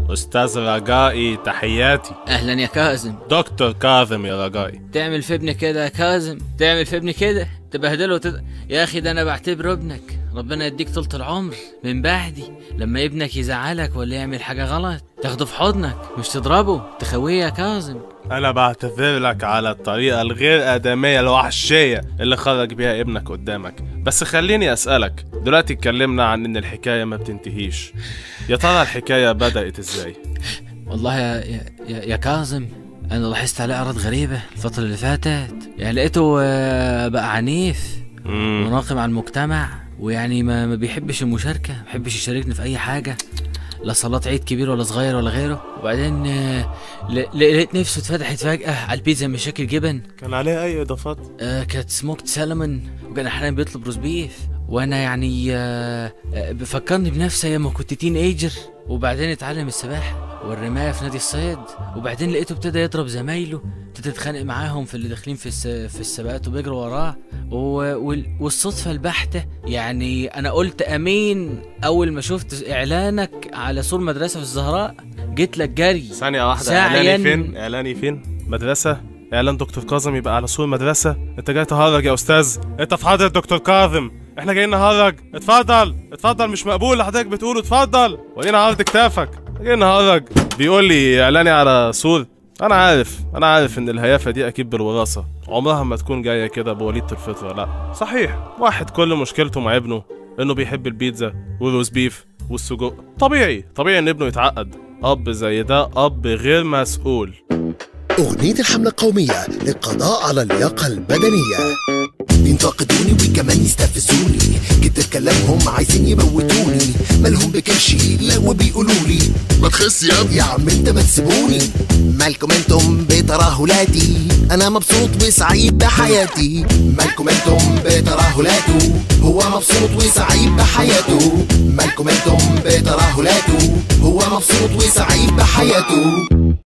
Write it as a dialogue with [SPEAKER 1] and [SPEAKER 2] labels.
[SPEAKER 1] أستاذ رجائي تحياتي
[SPEAKER 2] اهلا يا كاظم
[SPEAKER 1] دكتور كاظم يا رجائي
[SPEAKER 2] تعمل في ابني كده يا كاظم تعمل في ابني كده تبهدله وتد... يا اخي ده انا بعتبره ابنك ربنا يديك طولة العمر من بعدي لما ابنك يزعلك ولا يعمل حاجة غلط تاخده في حضنك مش تضربه تخويه يا كاظم
[SPEAKER 1] أنا بعتذر لك على الطريقة الغير آدمية الوحشية اللي خرج بيها ابنك قدامك بس خليني أسألك دلوقتي اتكلمنا عن إن الحكاية ما بتنتهيش يا ترى الحكاية بدأت إزاي؟
[SPEAKER 2] والله يا يا, يا, يا كاظم انا لاحظت عليه اعراض غريبة الفترة اللي فاتت يعني لقيته آه، بقى عنيف
[SPEAKER 1] مم.
[SPEAKER 2] مناقم على المجتمع ويعني ما, ما بيحبش المشاركة ما بيحبش يشاركني في أي حاجة لا صلاة عيد كبير ولا صغير ولا غيره وبعدين آه، ل- لقيت نفسه اتفتحت فجأة على البيتزا مشاكل جبن
[SPEAKER 1] كان عليه أي إضافات؟
[SPEAKER 2] آه كانت سموكت سالمون وكان أحيانا بيطلب روز بيف وأنا يعني آه آه، بفكرني بنفسي أيام ما كنت تين ايجر وبعدين اتعلم السباحة والرماية في نادي الصيد وبعدين لقيته ابتدى يضرب زمايله ابتدى يتخانق معاهم في اللي داخلين في الس... في السباقات وبيجروا وراه و... وال... والصدفة البحتة يعني أنا قلت أمين أول ما شفت إعلانك على سور مدرسة في الزهراء جيت لك جري
[SPEAKER 1] ثانية واحدة
[SPEAKER 2] ساعياً.
[SPEAKER 1] إعلاني فين؟ إعلاني فين؟ مدرسة؟ إعلان دكتور كاظم يبقى على سور مدرسة؟ أنت جاي تهرج يا أستاذ؟ أنت في حضرة دكتور كاظم إحنا جايين نهرج اتفضل اتفضل مش مقبول اللي حضرتك بتقوله اتفضل ورينا عرض كتافك جايين نهرج بيقول لي إعلاني على سور أنا عارف أنا عارف إن الهيافة دي أكيد بالوراثة عمرها ما تكون جاية كده بوليدة الفطرة لأ صحيح واحد كل مشكلته مع ابنه إنه بيحب البيتزا والروز بيف والسجق طبيعي طبيعي إن ابنه يتعقد أب زي ده أب غير مسؤول
[SPEAKER 3] أغنية الحملة القومية للقضاء على اللياقة البدنية بينتقدوني وكمان يستفزوني جيت اتكلمهم عايزين يموتوني مالهم بكرشي لا وبيقولوا لي
[SPEAKER 4] ما تخس يا ابني
[SPEAKER 3] يا عم انت ما تسيبوني مالكم انتم بترهلاتي انا مبسوط وسعيد بحياتي مالكم انتم بترهلاته هو مبسوط وسعيد بحياته مالكم انتم بترهلاته هو مبسوط وسعيد بحياته